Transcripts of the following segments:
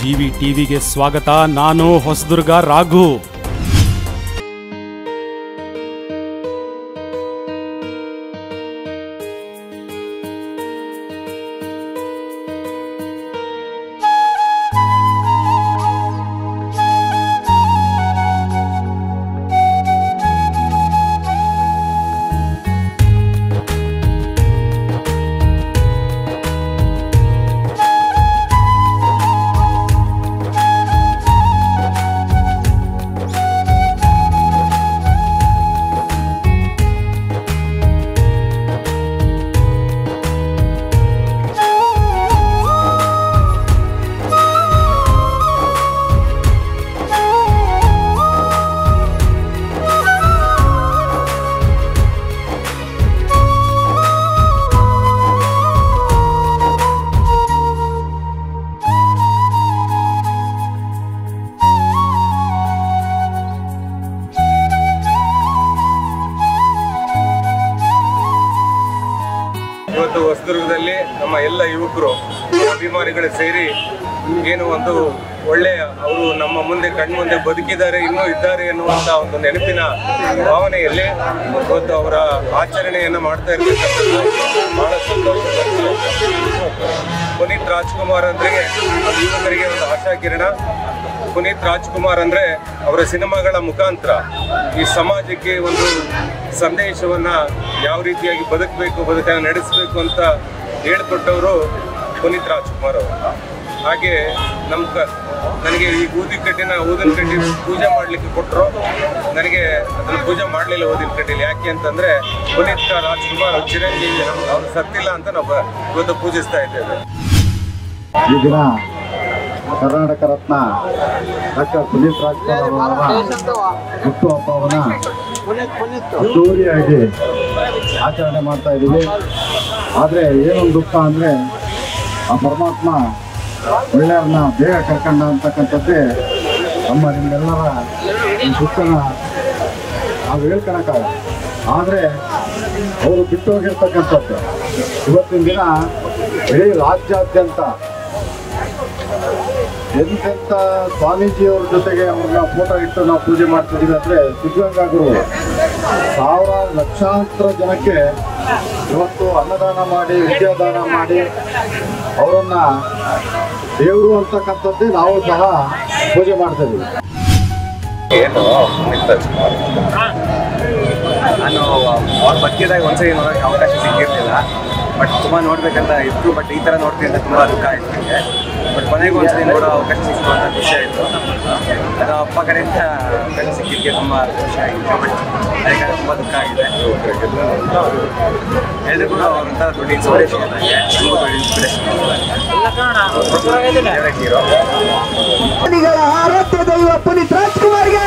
GV ಟಿವಿಗೆ ಸ್ವಾಗತ ನಾನು ಹೊಸದುರ್ಗ ರಾಘು ಇವತ್ತು ಹೊಸದುರ್ಗದಲ್ಲಿ ನಮ್ಮ ಎಲ್ಲ ಯುವಕರು ಅಭಿಮಾನಿಗಳು ಸೇರಿ ಏನು ಒಂದು ಒಳ್ಳೆಯ ಅವರು ನಮ್ಮ ಮುಂದೆ ಕಣ್ಮುಂದೆ ಬದುಕಿದ್ದಾರೆ ಇನ್ನೂ ಇದ್ದಾರೆ ಎನ್ನುವಂತ ಒಂದು ನೆನಪಿನ ಭಾವನೆಯಲ್ಲಿ ಇವತ್ತು ಅವರ ಆಚರಣೆಯನ್ನು ಮಾಡ್ತಾ ಇರಬೇಕಂತ ಬಹಳ ಸಂತೋಷದ ವಿಷಯ. ಪುನೀತ್ ರಾಜ್ಕುಮಾರ್ ಅಂದ್ರೆ ಯುವಕರಿಗೆ ಒಂದು ಆಶಾಕಿರಣ ಪುನೀತ್ ರಾಜ್ಕುಮಾರ್ ಅಂದ್ರೆ ಅವರ ಸಿನಿಮಾಗಳ ಮುಖಾಂತರ ಈ ಸಮಾಜಕ್ಕೆ ಒಂದು ಸಂದೇಶವನ್ನ ಯಾವ ರೀತಿಯಾಗಿ ಬದುಕಬೇಕು ಬದುಕನ್ನು ನಡೆಸಬೇಕು ಅಂತ ಹೇಳ್ಕೊಟ್ಟವರು ಪುನೀತ್ ರಾಜ್ಕುಮಾರ್ ಅವರು ಹಾಗೆ ನಮ್ಮ ಕ ನನಗೆ ಈ ಊದಿನ ಕಡ್ಡಿನ ಊದಿನ ಕಡ್ಡಿ ಪೂಜೆ ಮಾಡಲಿಕ್ಕೆ ಕೊಟ್ಟರು ನನಗೆ ಅದನ್ನು ಪೂಜೆ ಮಾಡಲಿಲ್ಲ ಊದಿನ ಕಡ್ಡಿಲಿ ಯಾಕೆ ಅಂತಂದ್ರೆ ಪುನೀತ್ ರಾಜ್ಕುಮಾರ್ ಅವ್ರ ಚಿರಂಜೀವಿ ನಮ್ಗೆ ಅವ್ರು ಸತ್ತಿಲ್ಲ ಅಂತ ನಾವು ಇವತ್ತು ಪೂಜಿಸ್ತಾ ಇದ್ದೇವೆ ಈ ದಿನ ಕರ್ನಾಟಕ ರತ್ನ ಡಾಕ್ಟರ್ ಪುನೀತ್ ರಾಜ್ಕುಮಾರ್ ಅವರ ಹುಟ್ಟುಹಬ್ಬವನ್ನು ಅದ್ದೂರಿಯಾಗಿ ಆಚರಣೆ ಮಾಡ್ತಾ ಇದ್ದೀವಿ ಆದರೆ ಏನೊಂದು ದುಃಖ ಅಂದರೆ ಆ ಪರಮಾತ್ಮ ಒಳ್ಳೆಯವ್ರನ್ನ ಬೇಗ ಕರ್ಕೊಂಡ ಅಂತಕ್ಕಂಥದ್ದೇ ನಮ್ಮ ನಿಮ್ಮೆಲ್ಲರ ಈ ದುಃಖನ ನಾವು ಹೇಳ್ಕೊಳಕ್ಕಾಗಲ್ಲ ಆದರೆ ಅವರು ಬಿಟ್ಟು ಹೋಗಿರ್ತಕ್ಕಂಥದ್ದು ಇವತ್ತಿನ ದಿನ ಇಡೀ ರಾಜ್ಯಾದ್ಯಂತ ಎಂತೆಂಥ ಸ್ವಾಮೀಜಿಯವ್ರ ಜೊತೆಗೆ ಅವ್ರನ್ನ ಫೋಟೋ ಇಟ್ಟು ನಾವು ಪೂಜೆ ಮಾಡ್ತಿದ್ದೀವಿ ಅಂದರೆ ಸಿದ್ಧಗಂಗಾ ಗುರು ಸಾವಿರ ಲಕ್ಷಾಂತರ ಜನಕ್ಕೆ ಇವತ್ತು ಅನ್ನದಾನ ಮಾಡಿ ವಿದ್ಯಾದಾನ ಮಾಡಿ ಅವರನ್ನ ದೇವರು ಅಂತಕ್ಕಂಥದ್ದೇ ನಾವು ಸಹ ಪೂಜೆ ಮಾಡ್ತಾ ಇದ್ದೀವಿ ಏನು ಪುನೀತ್ ರಾಜ್ಕುಮಾರ್ ನಾನು ಅವ್ರು ಬದುಕಿದಾಗ ಒಂದ್ಸರಿ ನೋಡೋಕೆ ಅವಕಾಶ ಸಿಕ್ಕಿರ್ಲಿಲ್ಲ ಬಟ್ ತುಂಬ ನೋಡ್ಬೇಕಂತ ಇತ್ತು ಬಟ್ ಈ ಥರ ನೋಡ್ತೀನಿ ಅಂತ ತುಂಬ ದುಃಖ ಆಯ್ತು ನನಗೆ ಬಟ್ ಕೊನೆಗೂ ಒಂದ್ಸರಿ ನೋಡೋ ಅವಕಾಶ ಸಿಕ್ತು ಅಂತ ಖುಷಿ ಆಯಿತು ಅದು ಅಪ್ಪ ಕಡೆಯಿಂದ ಅವಕಾಶ ಸಿಕ್ಕಿದ್ದಕ್ಕೆ ತುಂಬ ಖುಷಿ ಆಗಿತ್ತು ಬಟ್ ಅದಕ್ಕೆ ತುಂಬ ದುಃಖ ಆಗಿದೆ ಎಲ್ರಿಗೂ ಅವ್ರಂತ ದೊಡ್ಡ ಇನ್ಸ್ಪಿರೇಷನ್ ನನಗೆ ತುಂಬ ದೊಡ್ಡ ಇನ್ಸ್ಪಿರೇಷನ್ ಫೇವ್ರೆಟ್ ಹೀರೋ ಅಭಿಮಾನಿಗಳ ಆರಾಧ್ಯ ದೈವ ಪುನೀತ್ ರಾಜ್ಕುಮಾರ್ಗೆ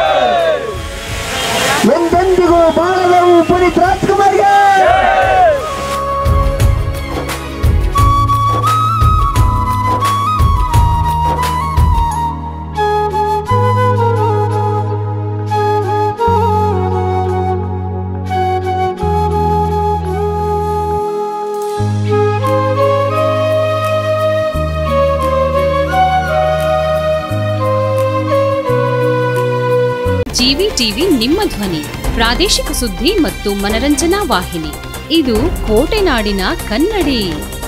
ಎಂದೆಂದಿಗೂ ಬಾಳದವು ಪುನೀತ್ ರಾಜ್ಕುಮಾರ್ಗೆ ಜಿವಿ ಟಿವಿ ನಿಮ್ಮ ಧ್ವನಿ ಪ್ರಾದೇಶಿಕ ಸುದ್ದಿ ಮತ್ತು ಮನರಂಜನಾ ವಾಹಿನಿ ಇದು ಕೋಟೆನಾಡಿನ ಕನ್ನಡಿ